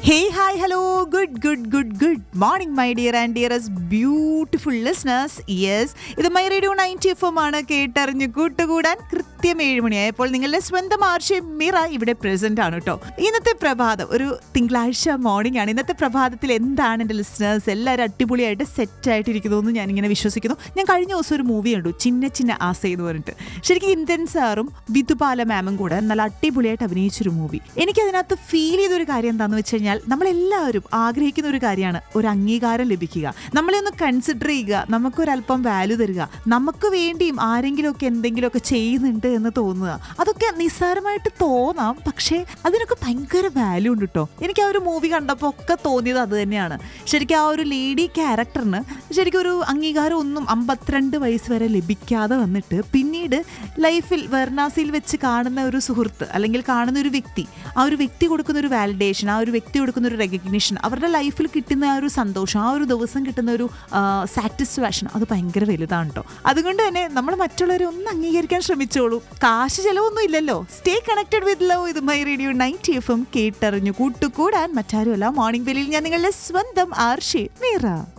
hey hi hello good good good good morning my dear and dearest beautiful listeners yes ഇത് my radio ninety F M ആണ് കേട്ടറിഞ്ഞ് കൂട്ടുകൂടാൻ കൃത്യം ഏഴ് മണിയായപ്പോൾ നിങ്ങളുടെ സ്വന്തം ആർഷി മിറ ഇവിടെ പ്രസന്റ് ആണ് കേട്ടോ ഇന്നത്തെ പ്രഭാതം ഒരു തിങ്കളാഴ്ച മോർണിംഗ് ആണ് ഇന്നത്തെ പ്രഭാതത്തിൽ എന്താണ് എൻ്റെ ലിസ്ണേഴ്സ് എല്ലാവരും അടിപൊളിയായിട്ട് സെറ്റ് ആയിട്ടിരിക്കുന്നു എന്ന് ഞാനിങ്ങനെ വിശ്വസിക്കുന്നു ഞാൻ കഴിഞ്ഞ ദിവസം ഒരു മൂവി കണ്ടു ചിന്ന ചിന്ന ആസ എന്ന് പറഞ്ഞിട്ട് ശരിക്കും ഇന്ത്യൻ സാറും വിധുപാല മാമും കൂടെ നല്ല അടിപൊളിയായിട്ട് അഭിനയിച്ചൊരു മൂവി എനിക്ക് അതിനകത്ത് ഫീൽ ചെയ്തൊരു കാര്യം എന്താണെന്ന് വെച്ച് കഴിഞ്ഞാൽ നമ്മളെല്ലാവരും ആഗ്രഹിക്കുന്ന ഒരു കാര്യമാണ് ഒരു അംഗീകാരം ലഭിക്കുക നമ്മളെ ഒന്ന് കൺസിഡർ ചെയ്യുക നമുക്കൊരല്പം വാല്യൂ തരിക നമുക്ക് വേണ്ടിയും ആരെങ്കിലുമൊക്കെ എന്തെങ്കിലുമൊക്കെ ചെയ്യുന്നുണ്ട് എന്ന് തോന്നുക അതൊക്കെ നിസ്സാരമായിട്ട് തോന്നാം പക്ഷേ അതിനൊക്കെ ഭയങ്കര വാല്യൂ ഉണ്ട് കേട്ടോ എനിക്ക് ആ ഒരു മൂവി കണ്ടപ്പോൾ ഒക്കെ തോന്നിയത് അത് തന്നെയാണ് ശരിക്കും ആ ഒരു ലേഡി ക്യാരക്ടറിന് ശരിക്കും ഒരു അംഗീകാരം ഒന്നും അമ്പത്തിരണ്ട് വയസ്സ് വരെ ലഭിക്കാതെ വന്നിട്ട് പിന്നീട് ലൈഫിൽ വെർണാസിയിൽ വെച്ച് കാണുന്ന ഒരു സുഹൃത്ത് അല്ലെങ്കിൽ കാണുന്ന ഒരു വ്യക്തി ആ ഒരു വ്യക്തി കൊടുക്കുന്ന ഒരു വാലിഡേഷൻ ആ ഒരു വ്യക്തി കൊടുക്കുന്ന ഒരു റെക്കഗ്നിഷൻ അവരുടെ ലൈഫിൽ കിട്ടുന്ന ആ ഒരു സന്തോഷം ആ ഒരു ദിവസം കിട്ടുന്ന ഒരു സാറ്റിസ്ഫാക്ഷൻ അത് ഭയങ്കര വലുതാണ് കേട്ടോ അതുകൊണ്ട് തന്നെ നമ്മൾ മറ്റുള്ളവരെ ഒന്ന് അംഗീകരിക്കാൻ ശ്രമിച്ചോളൂ കാശ് ചെലവൊന്നും ഇല്ലല്ലോ സ്റ്റേ കണക്റ്റഡ് വിത്ത് ലവ് ഇത് my radio ninety F M കേട്ടറിഞ്ഞു കൂട്ടുകൂടാൻ മറ്റാരുമല്ല മോർണിംഗ് ബെല്ലിൽ ഞാൻ നിങ്ങളുടെ സ്വന്തം ആർഷി മീറ